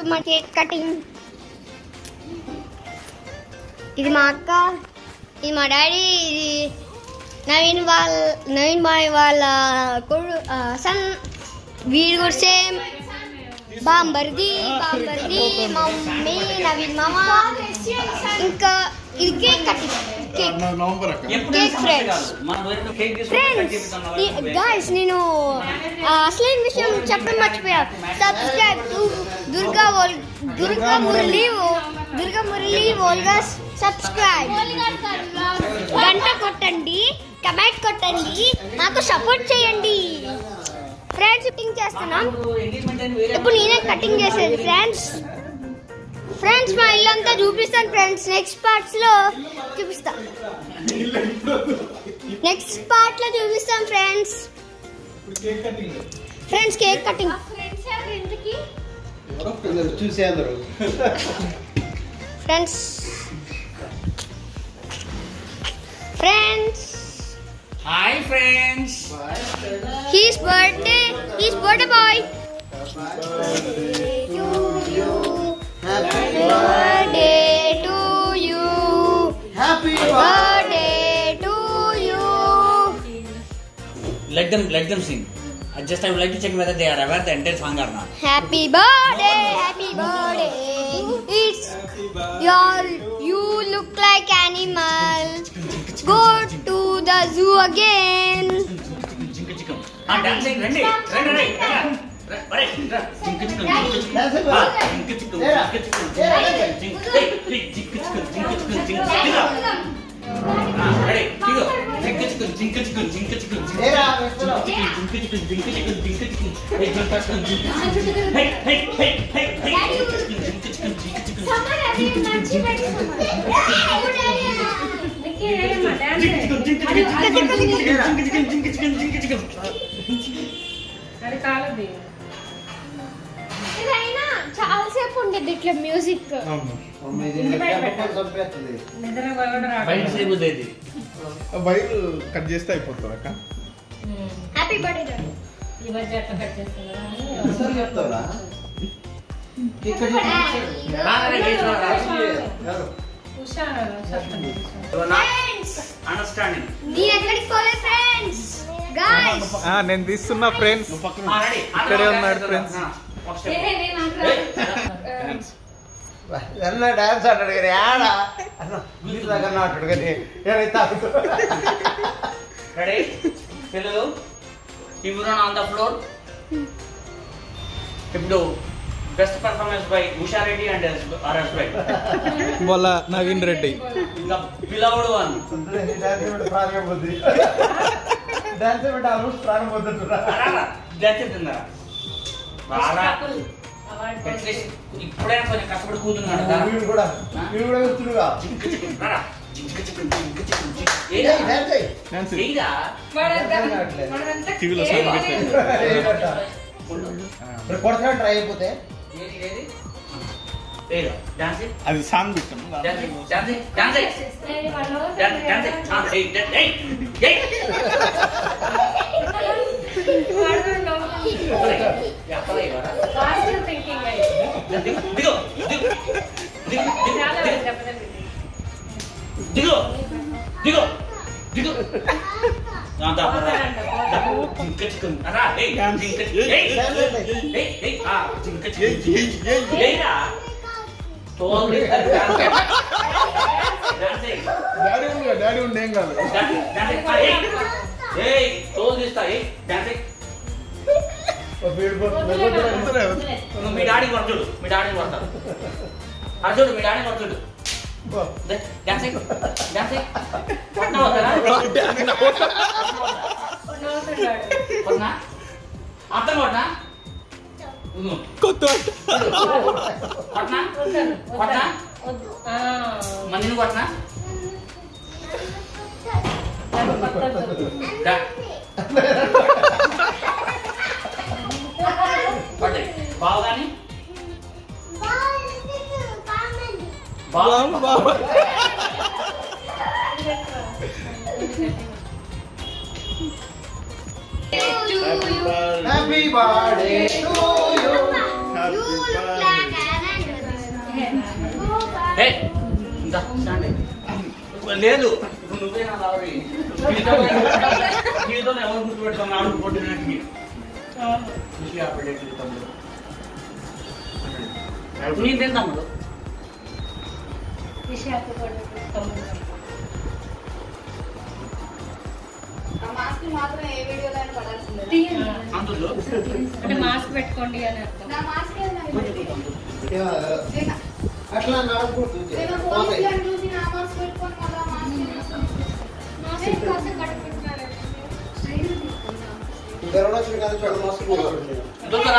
మా cake cutting ఇది మా అక్క ఇది మా డాడీ ఇది నవీన్ వాళ్ళ నవీన్ బాయ్ వాళ్ళ కొడు సన్ వీడు కూడా సేమ్ బాంబర్ది బాంబర్ది మమ్మీ నవీన్ మామ ఇంకా ఇది కేక్ కటింగ్ కేక్ నవంబర్ అక్క కేక్ ఫ్రెండ్స్ ఫ్రెండ్స్ గాయస్ నేను ఆ, అసలైన విషయం చెప్పడం మర్చిపోయా సబ్స్క్రైబ్ టు దుర్గా వోల్ దుర్గా మురళి ఓ- దుర్గా మురళి వోల్గాస్ సబ్స్క్రైబ్ గంట కొట్టండి కమెంట్ కొట్టండి నాకు సపోర్ట్ చేయండి ఫ్రెండ్స్ కటింగ్ చేస్తున్నాం ఇప్పుడు నేనే కటింగ్ చేసేది ఫ్రెండ్స్ ఫ్రెండ్స్ మా ఇల్లంతా చూపిస్తాను ఫ్రెండ్స్ నెక్స్ట్ పార్ట్స్ లో చూపిస్తా నెక్స్ట్ పార్ట్ లో చూపిస్తాం ఫ్రెండ్స్ ఫ్రెండ్స్ కేక్ కటింగ్ చూసే అందరు friends friends hi friends he's birthday he's birthday boy birthday to you happy birthday to you let them let them sing I just I would like to check whether they are aware the entire song or not happy birthday happy birthday it's your you look like animal go to the zoo again ఆ dancing రండి రండి రండి అరే జింక చిక్కం జింక చిక్కం ఆ, జింక చిక్కం జింక చిక్కం జింక ఏయ్, ఏయ్, జింక చిక్కం జింక చిక్కం జింక చిక్కం ఆ, రెడీ దిగో జింక చిక్కం జింక చిక్కం జింక చిక్కం జింక చిక్కం జింక చిక్కం జింక చిక్కం జింక చిక్కం ఏయ్, జింక చిక్కం జింక చిక్కం హే హే హే హే హే జింక చిక్కం జింక చిక్కం జింక చిక్కం అది కాలది ఇదైనా చాలాసేపు ఉండేది ఇట్లా మ్యూజిక్ నిద్ర కూడా రాదు బయట చేయబోదేది వైర్ కట్ చేస్తే అయిపోతుంది అక్క హ్యాపీ బర్త్డే ఈ మధ్య ఎట్లా కట్ చేస్తున్నా చెప్తారా ఉషా చెప్తాను అండర్స్టాండింగ్ నేను ఎక్కడికి పోలేదు ఫ్రెండ్స్ గాయ్స్ నేను తీస్తున్నా ఫ్రెండ్స్ ఇక్కడే ఉన్నాడు friends. అన్న డాన్స్ ఆడాడు కానీ ఆడా అన్న మీరు దగ్గర ఆడాడు కానీ ఏమైతే రెడీ పిల్లలు ఇవ్వరన్ ఆన్ ద ఫ్లోర్ ఇప్పుడు best performance by Usha Reddy and RS by వాళ్ళ నవీన్ రెడ్డి ఇంకా బిలవడు వన్ డాన్స్ ప్రాణం పోతుంది డాన్స్ పెట్టి ఆల్మోస్ట్ ప్రాణం పోతుంది తిందా బాగా అట్లీస్ట్ ఇప్పుడైనా కొంచెం కష్టపడి కూతున్నాడు కదా. వీడు కూడా వీడు కూడా వస్తుడుగా జింక చికెన్ రారా. జింక చికెన్ జింక చికెన్ జింక ఏరా? డాన్స్ అయ్యి డాన్స్ ఏరా? టీవీలో సౌండ్ పెట్టారు ఉండు. మరి కొడతాడు ట్రై అయిపోతే ఏది ఏది ఏరా? డాన్స్ చేయి. అది సాంగ్ పెట్టాము డాన్స్ చేయి. డాన్స్ చేయి. డాన్స్ చేయి. డాన్స్ డాన్స్ చేయి. ఆ, ఏయ్, డాన్స్- ఏయ్, ఏయ్. అప్పలే. ఏ, అప్పలే ఇవ్వరా? దిగు, దిగు, దిగు, దిగు, దిగు, దిగు, దిగు, దిగు, దిగు. ఆ, దా, దా, దా. జింక చికెన్. రా, ఏయ్, జింక చికెన్. ఏయ్, ఏయ్, ఏయ్, ఆ, జింక చికెన్. ఏయ్రా. తోలు తీస్తారు, డాన్స్ చేయి. డాన్స్ చేయి. డాడీ ఉంది డాడీ ఉంది ఏం కాదు డాన్స్ చేయి, డాన్స్ చేయి. ఆ, ఏయ్, ఏయ్, తోలు తీస్తా ఏయ్ డాన్స్ చేయి. నువ్వు మీ డాడీ కొడుతుడు మీ డాడీ కొడతాడు అర్జుడు మీ డాడీ కొడుతుడు దే, డాన్స్ చేయి. డాన్స్ చేయి. కొట్టనా వద్దా? కొట్టనా? అర్థం కొట్టనా? ఉమ్ము. కొత్త కొట్టనా? కొట్టనా? మరి నిన్ను కొట్టనా? డా. కొట్టు. బావు గాని? బావు. బాబా happy birthday to you You look like an ఏ, ఇందా, స్టాండ్ అయ్యి. లేదు ఇప్పుడు నువ్వే నా లావరి జీవితంలో ఎవరు గుర్తుపెట్టుకుని నాలుగు కొట్టినట్టు ఖుషి ఆపడేది తమ్ముడు నీదేం తమ్ముడు విషయాలు కూడా తమ్ముడు. మాస్క్ మాత్రం ఏ వీడియోలో అయినా పడాల్సిందే తీయండి. అందులో అంటే మాస్క్ పెట్టుకోండి అని అర్థం నా మాస్క్ ఏదైనా అట్లా నడకూడదు నేను పోలీసులను చూసి నా మాస్క్ పెట్టుకొని మళ్ళా మాస్క్ కరోనా వచ్చిన కానీ చూడ మాస్క్ పోకూడదు. దొరకరా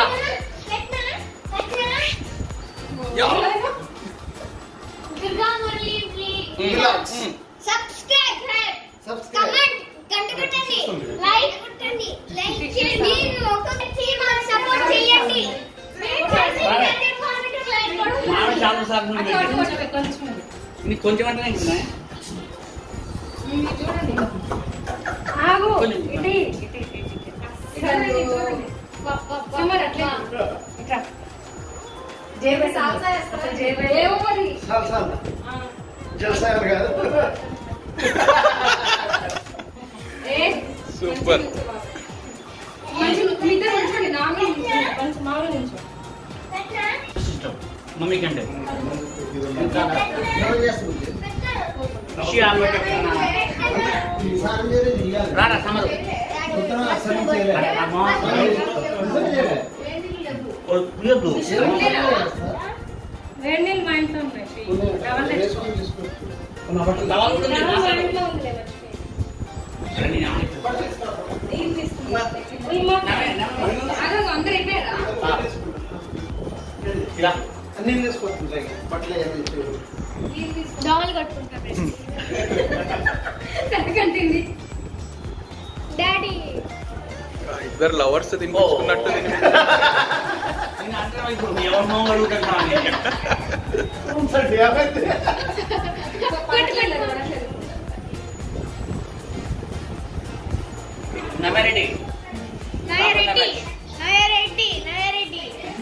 Durga Murali please Relax. Subscribe Subscribe. Comment గంట కొట్టండి లైక్ కొట్టండి లైక్ చేయండి ఒక టీమ్ సపోర్ట్ చేయండి మామిడి చాలా సార్లు అటు అటు అటు కొంచెం నీకు కొంచెం అంటే ఇంకా ఇవి చూడండి ఆగు కొంచెం. ఇటు ఇటు ఇటు ఇటు. చూడండి, చూడండి. సుమర్ అట్లే ఇట్రా జేబే సాల్సా వేస్తారా? జేబే ఏమో మరి చాలు చాలు జలసా కాదు ఏ సూపర్ మంచి మీతో ఉంచండి నార్మల్ ఉంచండి కొంచెం మామూలు ఉంచండి సిస్టమ్ మమ్మీ కంటే ఎవరు చేస్తుంది ఖుషి ఆపడేది స్నానం చేయలేదు ఇయ్యాలి. రారా సమరు ఉత్తరం అస్సలు చేయలేదు. అస్సలు చేయలేదు. పుయ్యద్దు వేడి నీళ్ళు మా ఇంట్లో ఉన్నాయి టవల్ తెచ్చుకో. వేసుకొని తీసుకో. ఉన్న బట్టలు టవల్ కూడా ఉంది, టవల్ మా మాట్లాడు. ఇంట్లో ఉందిలే మర్చిపోయి. సరే, నేను ఆమె- నీళ్ళు తీసుకున్నా. ఈ మా- ఆగు, అందరూ అయిపోయారా ఇలా. అన్ని తీసుకోవచ్చు బట్టలు ఏదైనా ఇచ్చేవి. నీళ్ళు తీసుకున్నా. దోమలు కొట్టుకుంటా సరికంటింది డాడీ ఇద్దరు లవర్స్ తినిపించుకున్నట్టు తిని నేను అంటున్నా ఇప్పుడు మీ ఎవరినో అడుగుతున్నా అని. ఉంచండి, ఏమైంది? కొట్టుకెళ్ళదు నమ్మారెడ్డి నయరెడ్డి నయరెడ్డి నయరెడ్డి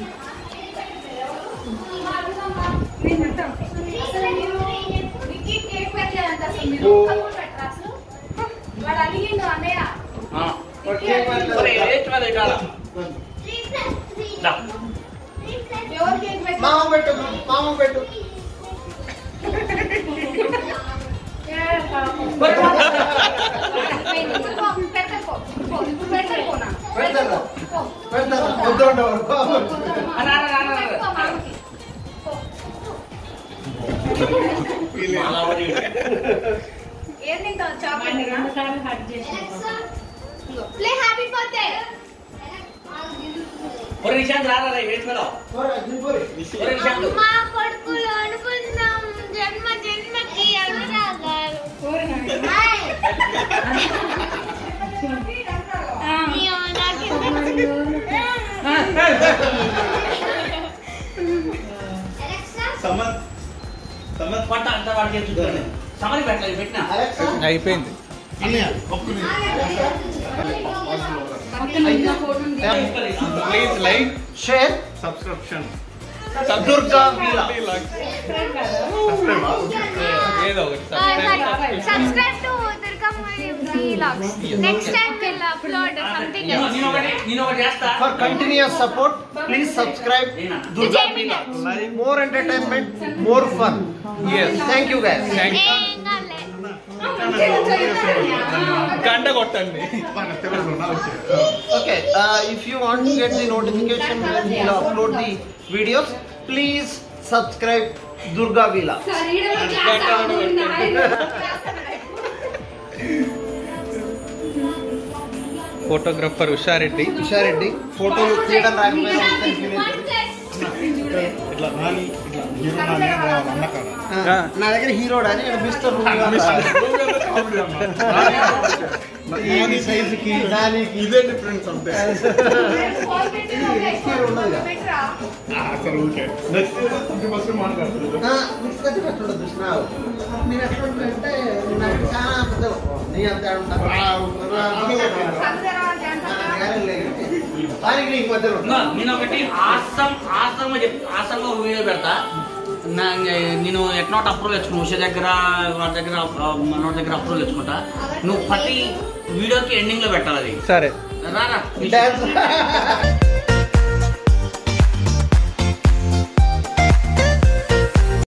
విక్కీ కేక్ పెట్టలేదంట అసలు మీరు ఒక్కరు పెట్టరా అసలు వాడు అడిగిండు అన్నయ్య ఆ. ఒరే, ఏటి వాళ్ళు ఇటు రారా. దా. ఎవరు కేక్ పెట్టారు మామ పెట్టు మామ పెట్టు పెట్టకో పెట్టకోనా పెడతారా పెడతారా వద్దు ఉండవు. ఆ, రా, రా, రా, రా, రా. మాలావరి. ఏం తింటావు చాక్లెట్ రెండు సార్లు హట్ చేసి ప్లే హ్యాపీ బర్త్డే ఒరే, నిశాంత్ రారా రా, వెయిట్ ఫెలో. పోరా, దింపురి. ఒరే, నిశాంత్. మా కొడుకులు అనుకుందాం జన్మ జన్మకి అనురాగాలు హాయ్. అయ్యో, నాకెందుకు? అలెక్సా, సమత్ సమత్ పట్ట అంతా వాడికి చూస్తాను సమరి పెట్టలేదు పెట్టినా అలెక్సా అయిపోయింది అన్నయ్య ఒక్క నిమిషం. Please like share subscription Durga Vila ఏదో ఒకటి subscribe to Durga Murli Vlogs. Next time we'll upload something నేను else. నేను ఒకటి నేను ఒకటి చేస్తా for continuous support please subscribe నేనా? Durga Vila more entertainment more fun yes thank you guys thank you ఏం కాలే. గంట కొట్టండి Okay, uh, if you want to get the notification when we upload the videos, please subscribe Durga Vila. Photographer Usha Reddy Usha Reddy ఫోటోలు తీయడం రాకపోయినా ఇట్లా నాని ఇట్లా హీరో నాని రావాలి అన్నకాడ ఆ, నా దగ్గర హీరోడా అని ఇక్కడ మిస్టర్ నాని సైజుకి దానికి ఇదే డిఫరెన్స్ అంతే హీరో ఉన్నదిగా ఆ, సరే ఓకే నెక్స్ట్ ట్వంటీ పర్సెంట్ మాట్లాడుతుంది ఆ, మిక్స్ కట్టి పెట్టండి చూసినావు నేను ఎట్లా ఉంటానంటే నాకు చాలా పెద్ద నీ అంతే ఉంటా దానికి నీకు మధ్యలో ఇంకా నేను ఒకటి ఆసం ఆసంగా చెప్ ఆసంగా ఒక వీడియో పెడతా నా నేను ఎట్నోట్ అప్రూవల్ తెచ్చుకున్నా ఉష దగ్గర వాడి దగ్గర ఆ, మనోడి దగ్గర అప్రూవల్ తెచ్చుకుంటా నువ్వు ప్రతి వీడియోకి ఎండింగ్ లో పెట్టాలి అది సరే రారా డాన్స్